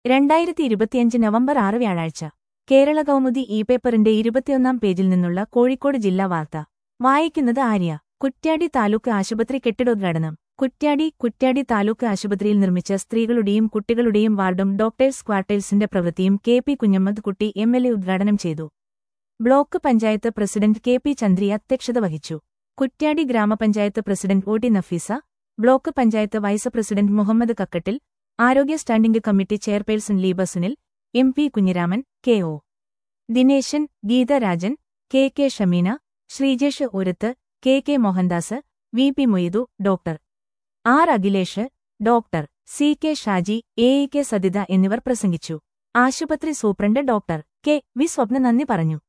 രണ്ടായിരത്തി ഇരുപത്തിയഞ്ച് നവംബർ ആറ് വ്യാഴാഴ്ച കേരള കൗമുദി ഇ പേപ്പറിന്റെ ഇരുപത്തിയൊന്നാം പേജിൽ നിന്നുള്ള കോഴിക്കോട് ജില്ലാ വാർത്ത വായിക്കുന്നത് ആര്യ കുറ്റ്യാടി താലൂക്ക് ആശുപത്രി കെട്ടിടോദ്ഘാടനം കുറ്റ്യാടി കുറ്റ്യാടി താലൂക്ക് ആശുപത്രിയിൽ നിർമ്മിച്ച സ്ത്രീകളുടെയും കുട്ടികളുടെയും വാർഡും ഡോക്ടേഴ്സ് ക്വാർട്ടേഴ്സിന്റെ പ്രവൃത്തിയും കെ പി കുഞ്ഞമ്മദ് കുട്ടി എം എൽ എ ഉദ്ഘാടനം ചെയ്തു block panchayat president K P Chandri അധ്യക്ഷത വഹിച്ചു കുറ്റ്യാടി ഗ്രാമപഞ്ചായത്ത് president O T Nafeesa block panchayat vice president Muhammad Kakkattil ആരോഗ്യ standing committee chairperson Leeba Sunil M P Kunhiraman K O Dineshan Geetharajan K K Shameena Sreejesh Urath K K Mohandas V P Moidu doctor R Akhilesh doctor C K Shaji A E K Sathitha എന്നിവർ പ്രസംഗിച്ചു ആശുപത്രി superintendent doctor K V Swapna നന്ദി പറഞ്ഞു